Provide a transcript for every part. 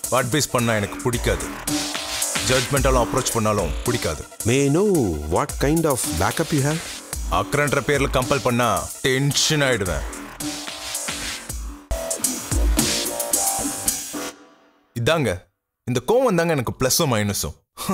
Advice பண்ணால் எனக்கு பிடிக்காது ஜட்மெண்டாலும் அப்ரோச் பண்ணாலும் பிடிக்காது may know what kind of backup you have அக்கறன்ற பேரில் கம்பல் பண்ணா டென்ஷன் ஆயிடுவேன் இதாங்க இந்த கோவம் தாங்க எனக்கு ப்ளஸ்ஸும் மைனஸும்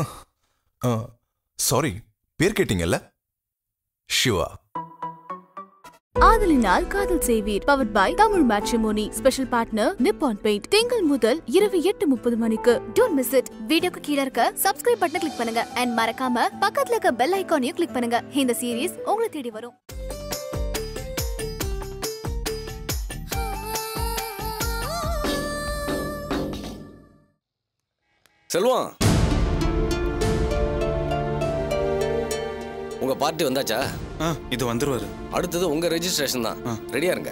சாரி பேர் கேட்டீங்கல்ல Siva Aadhalinal Kadhal Seiveer powered by Tamil matrimony special partner Nippon paint திங்கள் முதல் இரவு எட்டு முப்பது மணிக்கு டோன்ட் மிஸ் இட் வீடியோக்கு கீழ இருக்க சப்ஸ்கிரைப் பட்டனை கிளிக் பண்ணுங்க அண்ட் மறக்காம பக்கத்துல இருக்க பெல் ஐகானையும் கிளிக் பண்ணுங்க இந்த சீரிஸ் உங்களை தேடி வரும் செல்வம் உங்க பார்ட்டி வந்தாச்சா ஆ இது வந்துருவாரு அடுத்தது உங்க ரெஜிஸ்ட்ரேஷன் தான் ஆ. ரெடியா இருங்க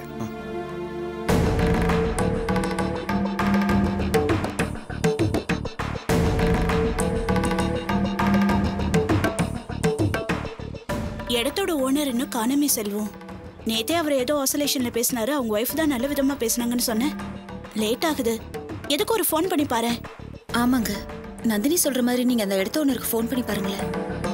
இடத்தோட ஓனர் இன்னும் காணமே செல்வம் நேத்தே அவர் ஏதோ ஆசோலேஷன்ல பேசினாரு அவங்க ஒய்ஃப் தான் நல்ல விதமா பேசுனாங்கன்னு சொன்னேன் லேட் ஆகுது எதுக்கு ஒரு ஃபோன் பண்ணி பாரு ஆமாங்க நந்தினி சொல்ற மாதிரி நீங்க அந்த இடத்த ஓனருக்கு ஃபோன் பண்ணி பாருங்களேன்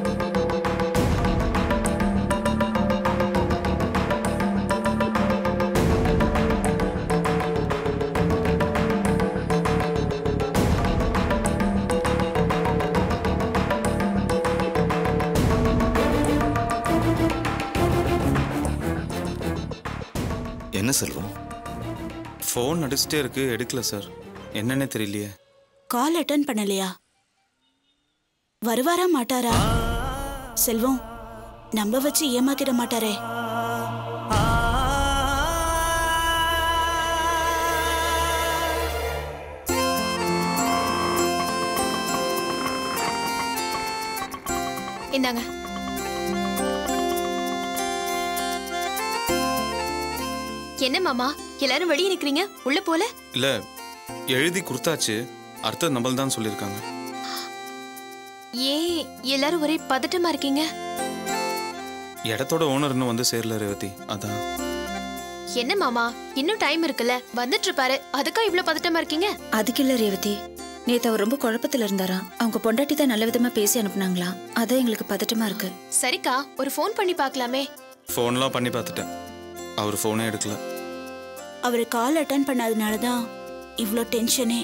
என்ன செல்வம் ஃபோன் அடிச்சுட்டே இருக்கு எடுக்கல சார் என்னன்னே தெரியலையே கால் அட்டன் பண்ணலையா வருவாரா மாட்டாரா செல்வம் நம்ப வச்சு ஏமாத்திட மாட்டாரே இந்தாங்க என்ன மாமா எல்லாரும் வெளியே நிக்கிறீங்க உள்ள போல இல்ல எழுதி கொடுத்தாச்சு அர்த்தம் நம்மள தான் சொல்லியிருக்காங்க ஏன் எல்லாரும் ஒரே பதட்டமா இருக்கீங்க இடத்தோட ஓனர் இன்னும் வந்து சேரல ரேவதி அதான் என்ன மாமா இன்னும் டைம் இருக்குல்ல வந்துட்டு இருப்பாரு அதுக்கா இவ்ளோ பதட்டமா இருக்கீங்க அதுக்கு இல்ல ரேவதி நேத்து அவர் ரொம்ப குழப்பத்துல இருந்தாராம் அவங்க பொண்டாட்டி தான் நல்ல விதமா பேசி அனுப்புனாங்களாம் அதான் எங்களுக்கு பதட்டமா இருக்கு சரிக்கா ஒரு ஃபோன் பண்ணி பார்க்கலாமே ஃபோன்லாம் பண்ணி பார்த்துட்டேன் அவர் ஃபோனே எடுக்கல அவர் கால் அட்டன் பண்ணாதனால தான் இவ்ளோ டென்ஷனே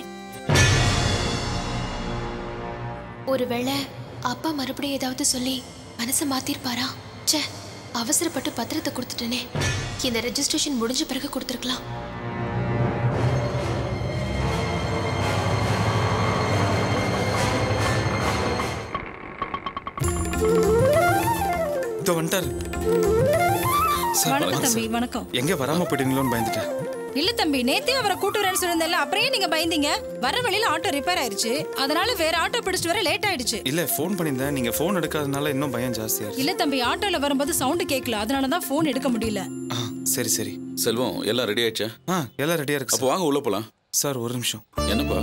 ஒருவேளை அப்பா மறுபடியும் ஏதாவது சொல்லி மனசை மாத்திருப்பாரா ச்சே அவசரப்பட்டு பத்திரத்தை கொடுத்துட்டேனே இந்த ரெஜிஸ்ட்ரேஷன் முடிஞ்ச பிறகு கொடுத்துருக்கலாம் இதோ வந்துட்டாரு சார், வணக்கம் வணக்கம் தம்பி சார். வணக்கம் எங்க வராம போயிட்டீங்களோன்னு பயந்துட்டேன் இல்ல தம்பி நேத்தே அவரை கூட்டு வரேன்னு சொல்லியிருந்தேன்ல அப்புறம் ஏன் நீங்க பயந்தீங்க வர வழியில ஆட்டோ ரிப்பேர் ஆயிருச்சு அதனால வேற ஆட்டோ பிடிச்சிட்டு வர லேட் ஆயிடுச்சு இல்ல ஃபோன் பண்ணியிருந்தேன் நீங்க ஃபோன் எடுக்காதனால இன்னும் பயம் ஜாஸ்தியா இருக்கு இல்ல தம்பி ஆட்டோல வரும்போது சவுண்ட் கேட்கல அதனால தான் ஃபோன் எடுக்க முடியல ஆ சரி சரி செல்வம் எல்லாம் ரெடி ஆயிடுச்சா ஆ எல்லாம் ரெடியா இருக்கு அப்போ வாங்க உள்ள போலாம் சார். சார் ஒரு நிமிஷம் என்னப்பா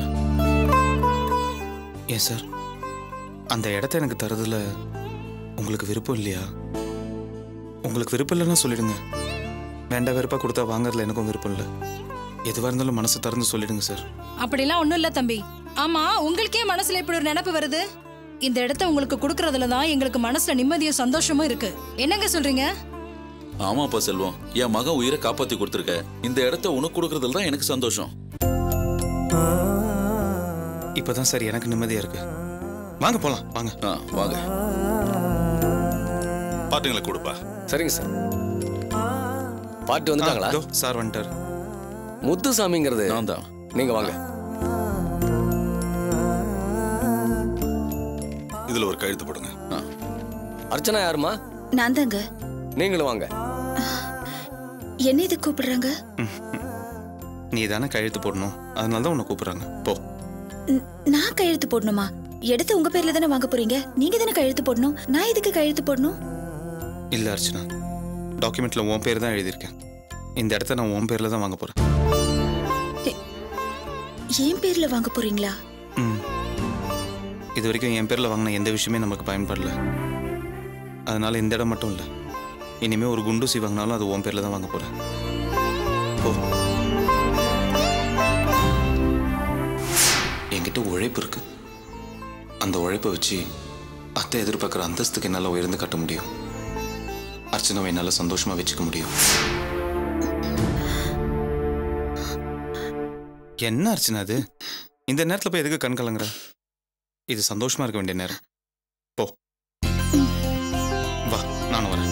ஏன் சார் அந்த இடத்த எனக்கு தரதுல உங்களுக்கு விருப்பம் இல்லையா உங்களுக்கு விருப்பம் இல்லைன்னா சொல்லிடுங்க வேண்டாம் வெறுப்பா கொடுத்தா வாங்குறதுல எனக்கும் விருப்பம் இல்லை எதுவாக இருந்தாலும் மனசு திறந்து சொல்லிடுங்க சார் அப்படிலாம் ஒண்ணும் இல்ல தம்பி ஆமா உங்களுக்கே மனசுல இப்படி ஒரு நினைப்பு வருது இந்த இடத்த உங்களுக்கு கொடுக்கறதுல தான் எங்களுக்கு மனசுல நிம்மதியும் சந்தோஷமும் இருக்கு என்னங்க சொல்றீங்க ஆமாப்பா செல்வம் என் மகன் உயிரை காப்பாத்தி கொடுத்துருக்க இந்த இடத்த உனக்கு கொடுக்கறதுல தான் எனக்கு சந்தோஷம் இப்போதான் சார் எனக்கு நிம்மதியா இருக்கு வாங்க போலாம் வாங்க ஆ வாங்க பாட்டுங்களை கொடுப்பா சரிங்க சார் பாட்டி ஆ, வந்துட்டாங்களா இதோ சார் வந்துட்டாரு முத்துசாமிங்கிறது நான் தான் நீங்க வாங்க இதுல ஒரு கழுத்து போடுங்க ஆ அர்ச்சனா யாருமா நான் தாங்க நீங்களும் வாங்க என்ன இது கூப்பிடுறாங்க நீ தானே கையெழுத்து போடணும் அதனால தான் உன்னை கூப்பிடுறாங்க போ ந- நான் கையெழுத்து போடணுமா இடத்த உங்க பேர்ல தானே வாங்க போறீங்க நீங்க தானே கையெழுத்து போடணும் நான் எதுக்கு கையெழுத்து போடணும் இல்லை அர்ச்சனா டாக்குமெண்ட்ல உன் பேர் தான் எழுதியிருக்கேன் இந்த இடத்த நான் உன் பேர்ல தான் வாங்க போறேன் என் பேர்ல வாங்க போறீங்களா ம் இது வரைக்கும் என் பேரில் வாங்கின எந்த விஷயமே நமக்கு பயன்படல அதனால இந்த இடம் மட்டும் இல்லை இனிமே ஒரு குண்டூசி வாங்கினாலும் அது உன் பேரில் தான் வாங்க போகிறேன் ஓ என்கிட்ட உழைப்பு இருக்கு அந்த உழைப்பை வச்சு அத்தை எதிர்பார்க்குற அந்தஸ்துக்கு என்னால் உயர்ந்து காட்ட முடியும் அர்ச்சனாவை என்னால் சந்தோஷமா வச்சுக்க முடியும் என்ன அர்ச்சனா அது இந்த நேரத்தில் போய் எதுக்கு கண் கலங்குற இது சந்தோஷமா இருக்க வேண்டிய நேரம் போ வா நானும் வரேன்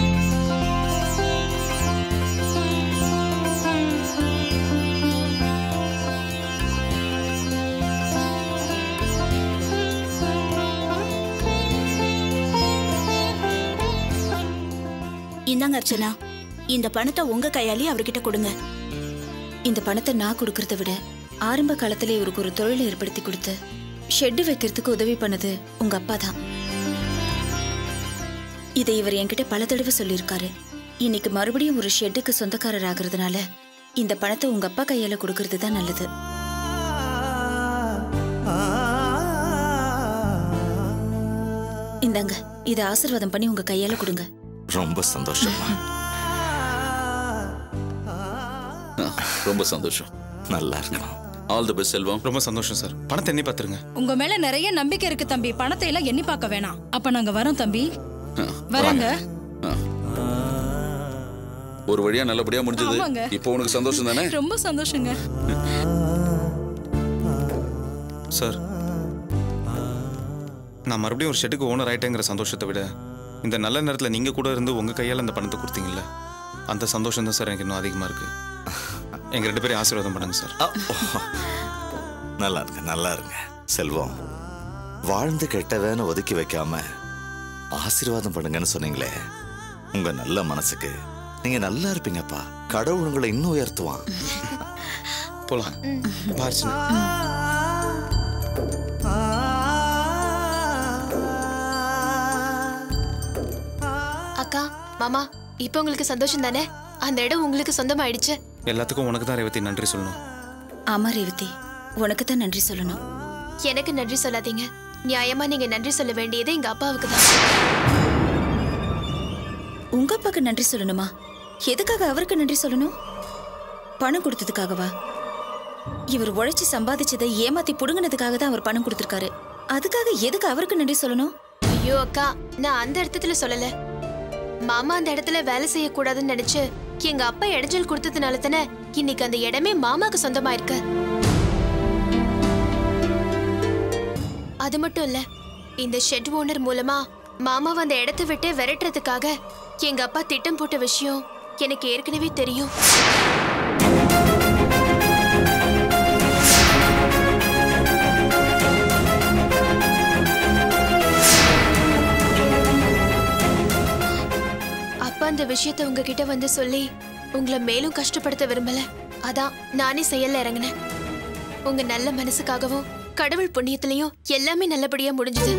இந்தாங்க அர்ச்சனா இந்த பணத்தை உங்க கையாலே அவர்கிட்ட கொடுங்க இந்த பணத்தை நான் கொடுக்கறத விட ஆரம்ப காலத்துல இவருக்கு ஒரு தொழிலை ஏற்படுத்தி கொடுத்து ஷெட்டு வைக்கிறதுக்கு உதவி பண்ணது உங்க அப்பா தான் இதை இவர் என்கிட்ட பல தடவை சொல்லியிருக்காரு இன்னைக்கு மறுபடியும் ஒரு ஷெட்டுக்கு சொந்தக்காரர் ஆகிறதுனால இந்த பணத்தை உங்க அப்பா கையால கொடுக்கறது தான் நல்லது இந்தாங்க இதை ஆசீர்வாதம் பண்ணி உங்க கையால கொடுங்க ரொம்ப சந்தோஷமா ரொம்ப சந்தோஷம் நல்லா இருக்கணும் ஆல் தி பெஸ்ட் செல்வம் ரொம்ப சந்தோஷம் சார் பணத்தை எண்ணி பார்த்துருங்க உங்க மேல நிறைய நம்பிக்கை இருக்கு தம்பி பணத்தை எல்லாம் எண்ணி பார்க்க வேணாம் அப்ப நாங்க வரோம் தம்பி வரேங்க ஒரு வழியா நல்லபடியா முடிஞ்சது ஆமாங்க. இப்போ உனக்கு சந்தோஷம் தானே ரொம்ப சந்தோஷங்க சார் நான் மறுபடியும் ஒரு ஷெட்டுக்கு ஓனர் ஆயிட்டேங்கிற சந்தோஷத்தை விட இந்த நல்ல நேரத்தில் நீங்கள் கூட இருந்து உங்கள் கையால் இந்த பணத்தை கொடுத்தீங்கல்ல அந்த சந்தோஷம் தான் சார் எனக்கு இன்னும் அதிகமாக இருக்கு எங்கள் ரெண்டு பேரும் ஆசீர்வாதம் பண்ணுங்க சார் அ, ஓ. நல்லா இருங்க நல்லா இருங்க செல்வம் வாழ்ந்து கெட்டவன்னு ஒதுக்கி வைக்காம ஆசீர்வாதம் பண்ணுங்கன்னு சொன்னீங்களே உங்க நல்ல மனசுக்கு நீங்க நல்லா இருப்பீங்கப்பா கடவுள் உங்களை இன்னும் உயர்த்துவான் போலாம் பார்ச்சுனா அக்கா மாமா இப்போ உங்களுக்கு சந்தோஷம் தானே அந்த இடம் உங்களுக்கு சொந்தமாயிடுச்சு எல்லாத்துக்கும் உனக்கு தான் ரேவதி நன்றி சொல்லணும் ஆமா ரேவதி உனக்கு தான் நன்றி சொல்லணும் எனக்கு நன்றி சொல்லாதீங்க நியாயமா நீங்க நன்றி சொல்ல வேண்டியது எங்க அப்பாவுக்கு தான் உங்க அப்பாக்கு நன்றி சொல்லணுமா எதுக்காக அவருக்கு நன்றி சொல்லணும் பணம் கொடுத்ததுக்காகவா இவர் உழைச்சு சம்பாதிச்சதை ஏமாத்தி புடுங்கினதுக்காக தான் அவர் பணம் கொடுத்திருக்காரு அதுக்காக எதுக்கு அவருக்கு நன்றி சொல்லணும் ஐயோ அக்கா நான் அந்த இடத்துல சொல்லல மாமா அந்த இடத்துல வேலை செய்யக்கூடாதுன்னு நினைச்சு எங்க அப்பா இடைஞ்சல் கொடுத்ததுனால தானே இன்னைக்கு அந்த இடமே மாமாக்கு சொந்தமா இருக்கு அது மட்டும் இல்ல இந்த ஷெட் ஓனர் மூலமா மாமாவை அந்த இடத்தை விட்டு விரட்டுறதுக்காக எங்க அப்பா திட்டம் போட்ட விஷயம் எனக்கு ஏற்கனவே தெரியும் அப்பா அந்த விஷயத்தை உங்ககிட்ட வந்து சொல்லி உங்களை மேலும் கஷ்டப்படுத்த விரும்பல அதான் நானே செயல்ல இறங்கினேன் உங்க நல்ல மனசுக்காகவும் கடவுள் புண்ணியத்திலையும் எல்லாமே நல்லபடியா முடிஞ்சது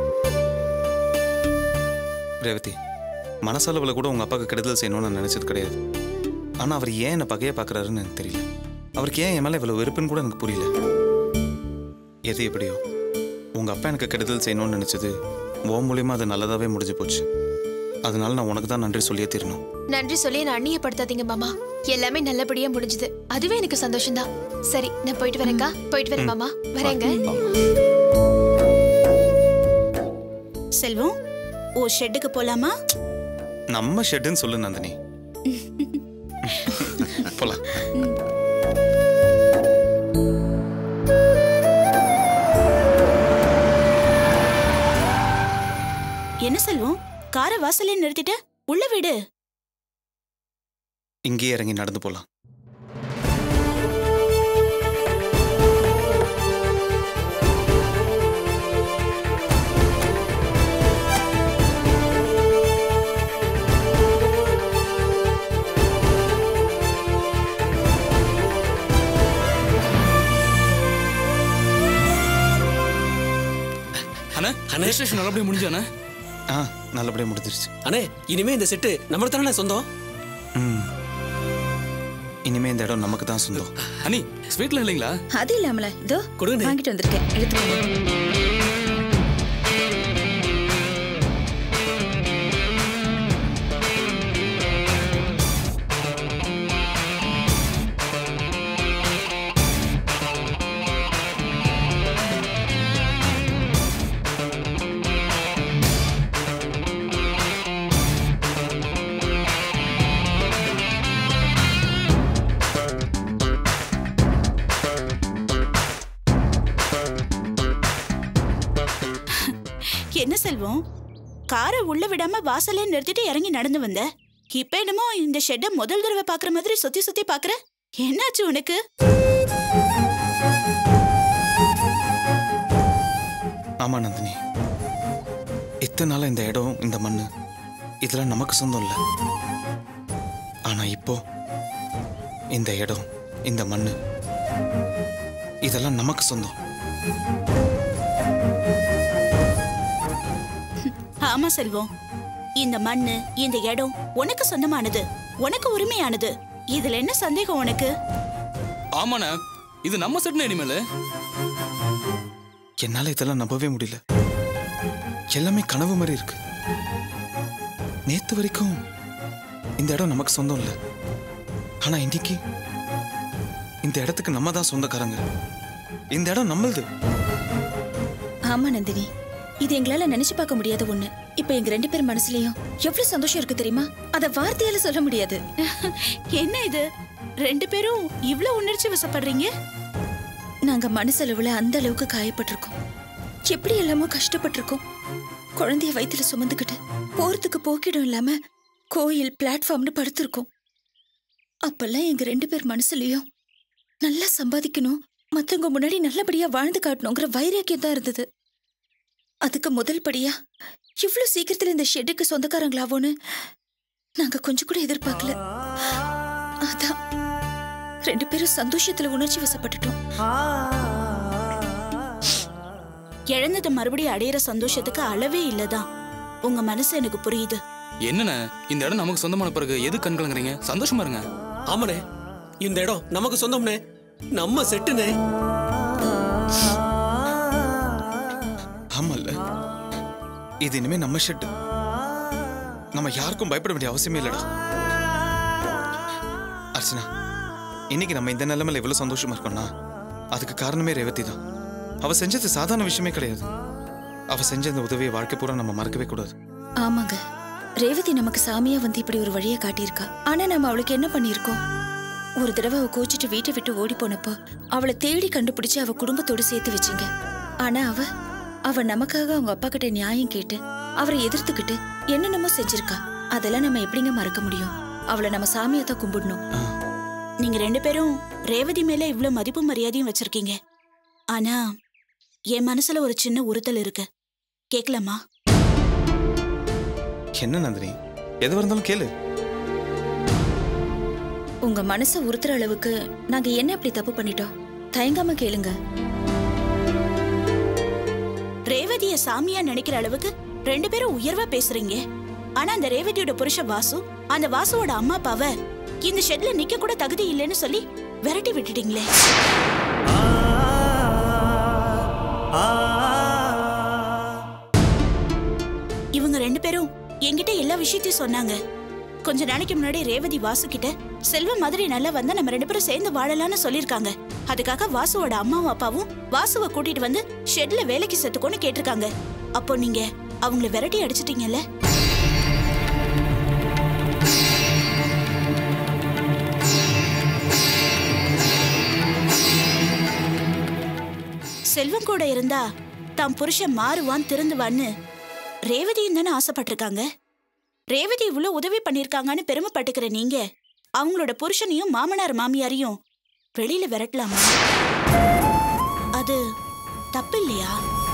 ரேவதி மனசளவில் கூட உங்கள் அப்பாவுக்கு கெடுதல் செய்யணும்னு நான் நினச்சது கிடையாது ஆனால் அவர் ஏன் என்னை பகையாக பார்க்குறாருன்னு எனக்கு தெரியல அவருக்கு ஏன் என் மேலே இவ்வளோ வெறுப்புன்னு கூட எனக்கு புரியல எது எப்படியோ உங்கள் அப்பா எனக்கு கெடுதல் செய்யணும்னு நினச்சது ஓ மூலியமாக அது நல்லதாகவே முடிஞ்சு போச்சு அதனால நான் உனக்கு தான் நன்றி சொல்லியே தீரணும் நன்றி சொல்லி என்ன அந்நியப்படுத்தாதீங்க மாமா எல்லாமே நல்லபடியா முடிஞ்சது அதுவே எனக்கு சந்தோஷம்தான் சரி நான் போயிட்டு வரேங்க போயிட்டு வரேன் மாமா வரேங்க செல்வம் ஓ ஷெட்டுக்கு போலாமா நம்ம ஷெட்டுன்னு சொல்லு நந்தினி போலாம் என்ன செல்வம் காரை வாசலே நிறுத்திட்டு உள்ள வீடு இங்கேயே இறங்கி நடந்து போகலாம் அண்ணா ரெஜிஸ்ட்ரேஷன் நல்லபடியா முடிஞ்சானே ஆ நல்லபடியாக முடிஞ்சிருச்சு அண்ணே இனிமே இந்த செட்டு நம்மளுக்கு தானே சொந்தம் ம் இனிமே இந்த இடம் நமக்கு தான் சொந்தம் அண்ணி ஸ்வீட்ல இல்லைங்களா அது இல்லாமல இதோ கொடுங்க. வாங்கிட்டு வந்திருக்கேன் எடுத்துக்கோங்க என்ன செல்வம் காரை உள்ள விடாம வாசல்ல நிறுத்திட்டு இறங்கி நடந்து வந்த இப்ப என்னமோ இந்த ஷெட்டை முதல் தடவை பாக்குற மாதிரி சுத்தி சுத்தி பாக்குற என்னாச்சு உனக்கு ஆமா நந்தினி இத்தனை நாளா இந்த இடம் இந்த மண்ணு இதெல்லாம் நமக்கு சொந்தம் இல்லை ஆனா இப்போ இந்த இடம் இந்த மண்ணு இதெல்லாம் நமக்கு சொந்தம் ஆமா செல்வம் இந்த மண்ணு இந்த இடம் உனக்கு சொந்தமானது உனக்கு உரிமையானது இதுல என்ன சந்தேகம் உனக்கு ஆமாண்ணே இது நம்ம செட்னு இனிமேல் என்னால இதெல்லாம் நம்பவே முடியல எல்லாமே கனவு மாதிரி இருக்கு நேத்து வரைக்கும் இந்த இடம் நமக்கு சொந்தம் இல்லை ஆனா இன்னைக்கு இந்த இடத்துக்கு நம்ம தான் சொந்தக்காரங்க இந்த இடம் நம்மளுது ஆமா நந்தினி இது எங்களால நினைச்சு பார்க்க முடியாத ஒண்ணு இப்ப எங்க ரெண்டு பேர் மனசுலயும் எவ்வளவு சந்தோஷம் இருக்கு தெரியுமா அத வார்த்தையால சொல்ல முடியாது என்ன இது ரெண்டு பேரும் இவ்ளோ உணர்ச்சி வசப்படுறீங்க நாங்க மனசளவுல அந்த அளவுக்கு காயப்பட்டிருக்கோம் எப்படி எல்லாமோ கஷ்டப்பட்டிருக்கோம் குழந்தைய வயித்துல சுமந்துக்கிட்டு போறதுக்கு போக்கிடம் இல்லாம கோயில் பிளாட்ஃபார்ம்னு படுத்திருக்கோம் அப்பெல்லாம் எங்க ரெண்டு பேர் மனசுலயும் நல்லா சம்பாதிக்கணும் மத்தவங்க முன்னாடி நல்லபடியா வாழ்ந்து காட்டணுங்கிற வைராக்கியம் தான் இருந்தது அதுக்கு முதல் படியா இவ்வளவு சீக்கிரத்துல இந்த ஷெட்டுக்கு சொந்தக்காரங்களாவோன்னு நாங்க கொஞ்சம் கூட எதிர்பார்க்கல அதான் ரெண்டு பேரும் சந்தோஷத்துல உணர்ச்சி வசப்பட்டுட்டோம் இழந்ததை மறுபடியும் அடையிற சந்தோஷத்துக்கு அளவே இல்லதான் உங்க மனசு எனக்கு புரியுது என்னண்ணே இந்த இடம் நமக்கு சொந்தமான பிறகு எது கண் கலங்குறீங்க சந்தோஷமா இருங்க ஆமாண்ணே இந்த இடம் நமக்கு சொந்தம்னே நம்ம செட்டுனே ஆமால்ல இது இனிமே நம்ம ஷெட்டு நம்ம யாருக்கும் பயப்பட வேண்டிய அவசியமே இல்லடா அர்ச்சனா இன்னைக்கு நம்ம இந்த நிலைமையில எவ்வளவு சந்தோஷமா இருக்கோம்னா அதுக்கு காரணமே ரேவதி தான் அவ செஞ்சது சாதாரண விஷயமே கிடையாது அவ செஞ்ச இந்த உதவியை வாழ்க்கை பூரா நம்ம மறக்கவே கூடாது ஆமாங்க ரேவதி நமக்கு சாமியா வந்து இப்படி ஒரு வழியை காட்டியிருக்கா ஆனா நம்ம அவளுக்கு என்ன பண்ணியிருக்கோம் ஒரு தடவை அவ கோச்சிட்டு வீட்டை விட்டு ஓடி போனப்போ அவளை தேடி கண்டுபிடிச்சு அவ குடும்பத்தோட சேர்த்து வச்சிங்க ஆனா அவ அவ நமக்காக அவங்க அப்பா கிட்ட நியாயம் கேட்டு அவரை எதிர்த்துக்கிட்டு என்னென்னமோ செஞ்சிருக்கா அதெல்லாம் நம்ம எப்படிங்க மறக்க முடியும் அவளை நம்ம சாமியா தான் கும்பிடணும் நீங்க ரெண்டு பேரும் ரேவதி மேல இவ்ளோ மதிப்பு மரியாதையும் வச்சிருக்கீங்க ஆனா என் மனசுல ஒரு சின்ன உறுத்தல் இருக்கு கேக்கலாமா என்ன நந்தினி எதுவாக இருந்தாலும் கேளு உங்க மனசை உறுத்துற அளவுக்கு நாங்க என்ன அப்படி தப்பு பண்ணிட்டோம் தயங்காம கேளுங்க ரேவதிய சாமியா நினைக்கிற அளவுக்கு ரெண்டு பேரும் உயர்வா பேசுறீங்க ஆனா அந்த ரேவதியோட புருஷ வாசு அந்த வாசுவோட அம்மா அப்பாவை இந்த ஷெட்ல நிக்க கூட தகுதி இல்லைன்னு சொல்லி விரட்டி விட்டுட்டீங்களே இவங்க ரெண்டு பேரும் என்கிட்ட எல்லா விஷயத்தையும் சொன்னாங்க கொஞ்ச நாளைக்கு முன்னாடி ரேவதி வாசு கிட்ட செல்வம் மாதிரி நல்லா வந்தா நம்ம ரெண்டு பேரும் சேர்ந்து வாழலாம்னு சொல்லிருக்காங்க அதுக்காக வாசுவோட அம்மாவும் அப்பாவும் வாசுவை கூட்டிட்டு வந்து ஷெட்ல வேலைக்கு செத்துக்கோன்னு கேட்டிருக்காங்க அப்போ நீங்க அவங்கள விரட்டி அடிச்சிட்டீங்கல்ல செல்வம் கூட இருந்தா தான் புருஷன் மாறுவான் திருந்துவான்னு ரேவதியும் தானே ஆசைப்பட்டிருக்காங்க ரேவதி இவ்வளவு உதவி பண்ணிருக்காங்கன்னு பெருமைப்பட்டுக்கிற நீங்க அவங்களோட புருஷனையும் மாமனார் மாமியாரையும் வெளியில விரட்டலாமா அது தப்பு இல்லையா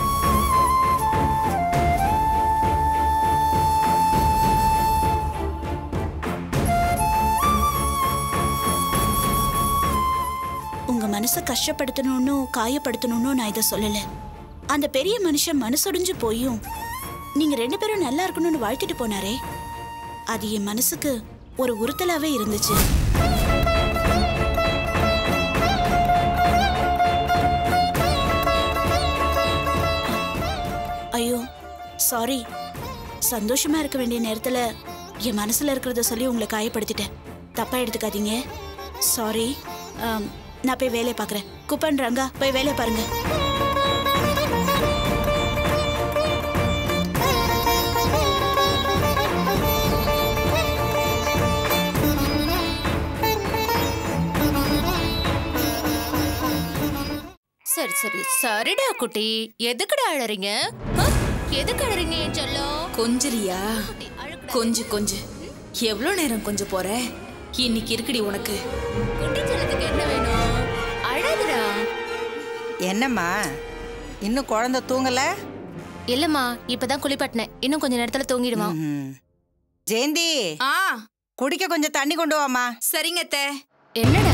உங்க மனசை கஷ்டப்படுத்தணும்னு காயப்படுத்தணும்னு நான் இதை சொல்லல அந்த பெரிய மனுஷன் மனசொடிஞ்சு போயும் நீங்க ரெண்டு பேரும் நல்லா இருக்கணும்னு வாழ்த்திட்டு போனாரே அது என் மனசுக்கு ஒரு உறுத்தலாவே இருந்துச்சு ஐயோ சாரி சந்தோஷமா இருக்க வேண்டிய நேரத்துல என் மனசுல இருக்கிறத சொல்லி உங்களை காயப்படுத்திட்டேன் தப்பா எடுத்துக்காதீங்க சாரி நான் போய் வேலையை பார்க்குறேன் குப்பன் ரங்கா போய் வேலையை பாருங்க சரி சரி சரிடா குட்டி எதுக்குடா அழறீங்க ஆ? எதுக்கு அழறீங்க என் செல்லம் கொஞ்சிரியா கொஞ்சு கொஞ்சு எவ்வளோ நேரம் கொஞ்சம் போற இன்னைக்கு இருக்குடி உனக்கு குட்டி செல்லத்துக்கு என்ன வேணும் அழகுடா என்னம்மா இன்னும் குழந்தை தூங்கல இல்லம்மா இப்பதான் குளிப்பாட்டினேன் இன்னும் கொஞ்ச நேரத்துல தூங்கிடுவான் ஜெயந்தி ஆ குடிக்க கொஞ்சம் தண்ணி கொண்டு வாமா சரிங்க அத்தை என்னடா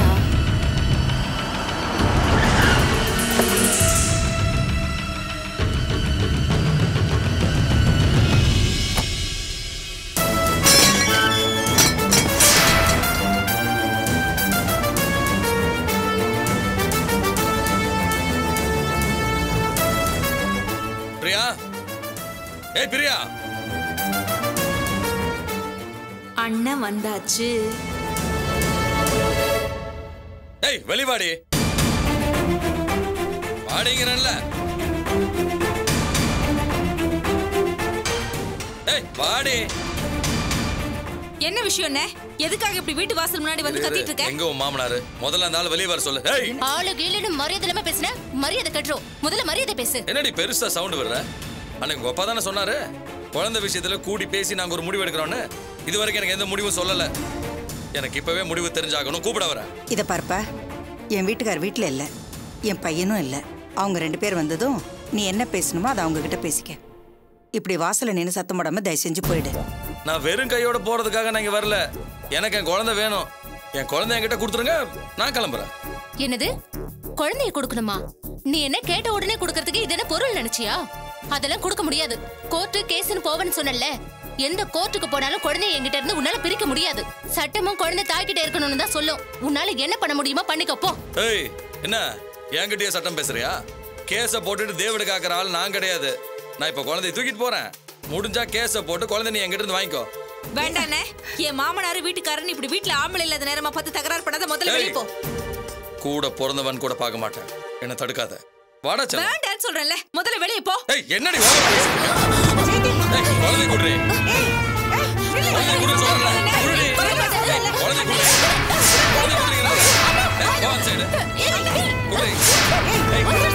பிரியா ஏய் பிரியா அண்ணன் வந்தாச்சு ஏய் வெளிவாடி வாடிங்கிறல்ல ஏய் வாடி என்ன விஷயம் என்ன எதுக்காக இப்படி வீட்டு வாசல் முன்னாடி வந்து கத்திட்டு இருக்க எங்க உன் மாமனாரு முதல்ல அந்த ஆள் வெளியே வர சொல்லு ஏய் ஆளு கீழு மரியாதை இல்லாம பேசுன மரியாதை கட்டுறோம் முதல்ல மரியாதை பேசு என்னடி பெருசா சவுண்ட் வர்ற அன்னைக்கு உங்க அப்பா தானே சொன்னாரு குழந்தை விஷயத்துல கூடி பேசி நாங்க ஒரு முடிவு எடுக்கிறோம்னு இது வரைக்கும் எனக்கு எந்த முடிவும் சொல்லல எனக்கு இப்பவே முடிவு தெரிஞ்சாகணும் கூப்பிட வரேன் இதை பார்ப்பா என் வீட்டுக்கார் வீட்டில் இல்லை என் பையனும் இல்லை அவங்க ரெண்டு பேர் வந்ததும் நீ என்ன பேசணுமோ அதை அவங்க கிட்ட பேசிக்க இப்படி வாசல்ல நின்று சத்தம் போடாம தயவு செஞ்சு போயிடு நான் வெறும் கையோட போறதுக்காக நான் இங்க வரல எனக்கு என் குழந்தை வேணும் என் குழந்தை என்கிட்ட கொடுத்துருங்க நான் கிளம்புறேன் என்னது குழந்தைய கொடுக்கணுமா நீ என்ன கேட்ட உடனே கொடுக்கறதுக்கு இது என்ன பொருள் நினைச்சியா அதெல்லாம் கொடுக்க முடியாது கோர்ட்டு கேஸ்னு போவேன்னு சொன்னல எந்த கோர்ட்டுக்கு போனாலும் குழந்தைய என்கிட்ட இருந்து உன்னால பிரிக்க முடியாது சட்டமும் குழந்தை தாய்கிட்ட இருக்கணும்னு தான் சொல்லும் உன்னால என்ன பண்ண முடியுமோ பண்ணிக்கோ போ ஏய் என்ன என்கிட்டயே சட்டம் பேசுறியா கேஸ போட்டுட்டு தேவடு காக்குற ஆள் நான் கிடையாது நான் இப்ப குழந்தைய தூக்கிட்டு போறேன் முடிஞ்சா கேஸ போட்டு குழந்தை நீ என்கிட்ட இருந்து வாங்கிக்கோ வேண்டாண்ணே என் மாமனாரு வீட்டுக்காரன் இப்படி வீட்டுல ஆம்பளை இல்லாத நேரமா பார்த்து தகராறு பண்ணாத முதல்ல வெளியே போ கூட பிறந்தவன் கூட பார்க்க மாட்டேன் என்ன தடுக்காத வாடா செல்லம். வேண்டான்னு சொல்றேன்ல முதல்ல வெளியே போ ஏய் என்னடி ஓவரா பேசுறீங்க? ஏய், குழந்தை குடுறி குழந்தை குடு சொல்றேன் குடுடி ஏய், குழந்தை குடுறி குழந்தை குடுறீங்களா? ஏய், போ அந்த side. குடுறி. ஏய்,